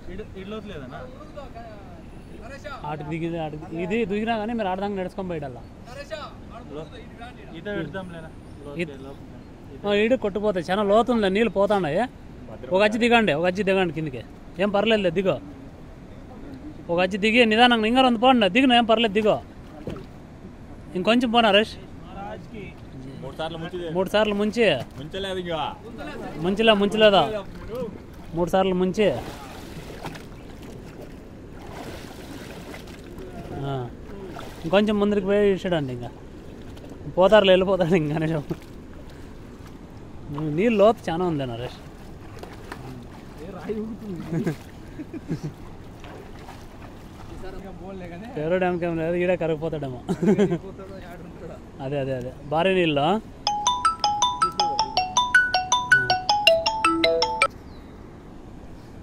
ఇడ్లోట్లేదనా ఆటు దిగి ఆటు ఇది దిగినా కానీ మీరు ఆడదాకా నడుచుకొని పోయాడల్లా ఈత పెడతాంలేనా ఈడు కొట్టుకుపోతాయి చాలా లోతుందిలే నీళ్ళు పోతాయి ఒక అచ్చి దిగండి ఒక అచ్చి దిగండి కిందకి ఏం పర్లేదు దిగో ఒక అచ్చి దిగి నిదానంగా ఇంకా రెండు పోండి దిగును ఏం పర్లేదు దిగో ఇంకొంచెం పోనా రష్ మూడు సార్లు ముంచి మూడు సార్లు ముంచి ముంచలేదు ఇంకా ముంచిలే ముంచలేదా మూడు సార్లు ముంచి ఆ. ఇంకొంచెం ముందరికి పోయి ఇచ్చాడండి ఇంకా పోతారు వెళ్ళిపోతాడు ఇంకా నేను నీళ్ళు లోతు చాలా ఉంది నరేష్ పేరు డ్యామ్కి ఏం లేదు ఈడే కరిగిపోతాడేమో అదే అదే అదే భారీ నీళ్ళు